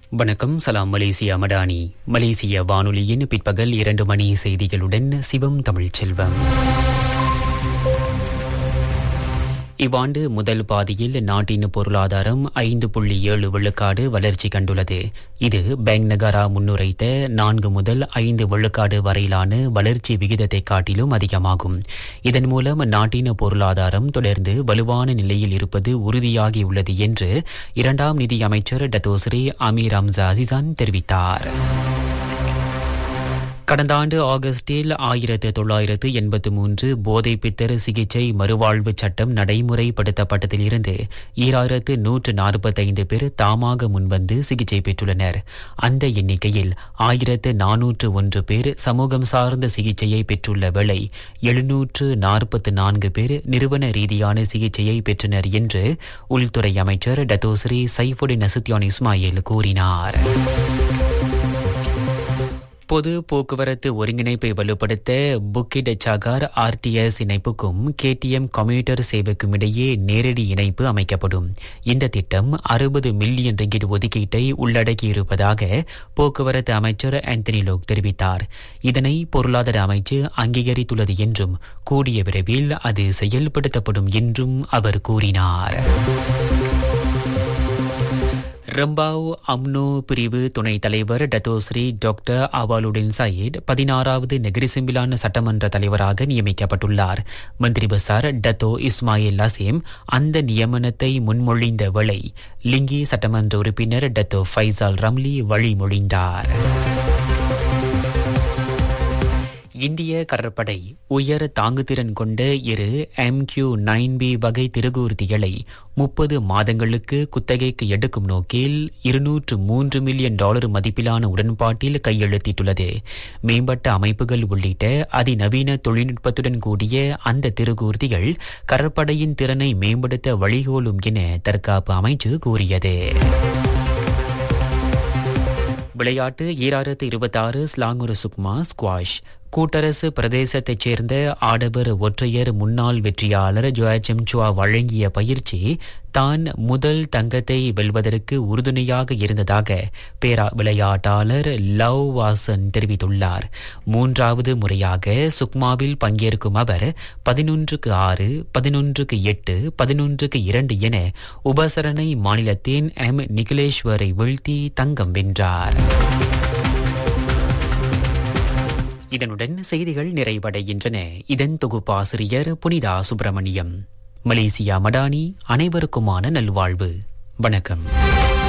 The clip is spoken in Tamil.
வணக்கம் சலாம் மலேசியா மடானி மலேசிய வானொலியின் பிற்பகல் இரண்டு மணி செய்திகளுடன் சிவம் தமிழ் செல்வம் இவ்வாண்டு முதல் பாதியில் நாட்டின் பொருளாதாரம் ஐந்து புள்ளி ஏழு விழுக்காடு வளர்ச்சி கண்டுள்ளது இது பேங்க் நகரா முன்னுரைத்த நான்கு முதல் ஐந்து விழுக்காடு வரையிலான வளர்ச்சி விகிதத்தை காட்டிலும் அதிகமாகும் இதன் மூலம் நாட்டின் பொருளாதாரம் தொடர்ந்து வலுவான நிலையில் இருப்பது உறுதியாகியுள்ளது என்று இரண்டாம் நிதி அமைச்சர் டத்தோஸ்ரீ அமீர் ஹம்சா அசிசான் தெரிவித்தார் கடந்த ஆண்டு ஆகஸ்டில் ஆயிரத்து தொள்ளாயிரத்து எண்பத்து மூன்று போதை பித்தர் சிகிச்சை மறுவாழ்வு சட்டம் நடைமுறைப்படுத்தப்பட்டதிலிருந்து ஈராயிரத்து நூற்று நாற்பத்தைந்து பேர் தாமாக முன்வந்து சிகிச்சை பெற்றுள்ளனர் அந்த எண்ணிக்கையில் ஆயிரத்து நானூற்று ஒன்று பேர் சமூகம் சார்ந்த சிகிச்சையை பெற்றுள்ள வேளை எழுநூற்று நாற்பத்து நான்கு பேர் நிறுவன ரீதியான சிகிச்சையை பெற்றனர் என்று உள்துறை அமைச்சர் டத்தோஸ்ரீ சைஃபுடின் நசுத்தியான் இஸ்மாயில் கூறினார் பொது போக்குவரத்து ஒருங்கிணைப்பை வலுப்படுத்த புக்கிட் சகார் ஆர்டிஎஸ் இணைப்புக்கும் கேடிஎம் கம்யூட்டர் சேவைக்கும் இடையே நேரடி இணைப்பு அமைக்கப்படும் இந்த திட்டம் அறுபது மில்லியன் ரிங்கிட் ஒதுக்கீட்டை உள்ளடக்கியிருப்பதாக போக்குவரத்து அமைச்சர் ஆந்தனி லோக் தெரிவித்தார் இதனை பொருளாதார அமைச்சு அங்கீகரித்துள்ளது என்றும் கூடிய விரைவில் அது செயல்படுத்தப்படும் என்றும் அவர் கூறினார் ரம்பாவ் அம்னோ பிரிவு துணைத் தலைவர் டத்தோஸ்ரீ டாக்டர் அவாலுடின் சயீத் பதினாறாவது நெகிரிசிம்பிலான சட்டமன்ற தலைவராக நியமிக்கப்பட்டுள்ளார் மந்திரி பசார் டத்தோ இஸ்மாயில் லசீம் அந்த நியமனத்தை முன்மொழிந்த வேளை லிங்கி சட்டமன்ற உறுப்பினர் டத்தோ ஃபைசால் ரம்லி வழிமொழிந்தார் இந்திய கடற்படை உயர் தாங்குதிறன் கொண்ட இரு எம் கியூ நைன் பி வகை திருகூர்த்திகளை முப்பது மாதங்களுக்கு குத்தகைக்கு எடுக்கும் நோக்கில் இருநூற்று மூன்று மில்லியன் டாலர் மதிப்பிலான உடன்பாட்டில் கையெழுத்திட்டுள்ளது மேம்பட்ட அமைப்புகள் உள்ளிட்ட அதிநவீன தொழில்நுட்பத்துடன் கூடிய அந்த திருகூர்த்திகள் கடற்படையின் திறனை மேம்படுத்த வழிகோலும் என தற்காப்பு அமைச்சு கூறியது விளையாட்டு ஈராயிரத்து இருபத்தாறு ஸ்லாங்குரு சுக்மா ஸ்குவாஷ் கூட்டரசு பிரதேசத்தைச் சேர்ந்த ஆடவர் ஒற்றையர் முன்னாள் வெற்றியாளர் ஜோயாச்சம் சுவா வழங்கிய பயிற்சி தான் முதல் தங்கத்தை வெல்வதற்கு உறுதுணையாக இருந்ததாக பேரா விளையாட்டாளர் லவ் வாசன் தெரிவித்துள்ளார் மூன்றாவது முறையாக சுக்மாவில் பங்கேற்கும் அவர் பதினொன்றுக்கு ஆறு பதினொன்றுக்கு எட்டு பதினொன்றுக்கு இரண்டு என உபசரணை மாநிலத்தின் எம் நிகிலேஸ்வரை வீழ்த்தி தங்கம் வென்றார் இதனுடன் செய்திகள் நிறைவடைகின்றன இதன் தொகுப்பாசிரியர் புனிதா சுப்பிரமணியம் மலேசியா மடானி அனைவருக்குமான நல்வாழ்வு வணக்கம்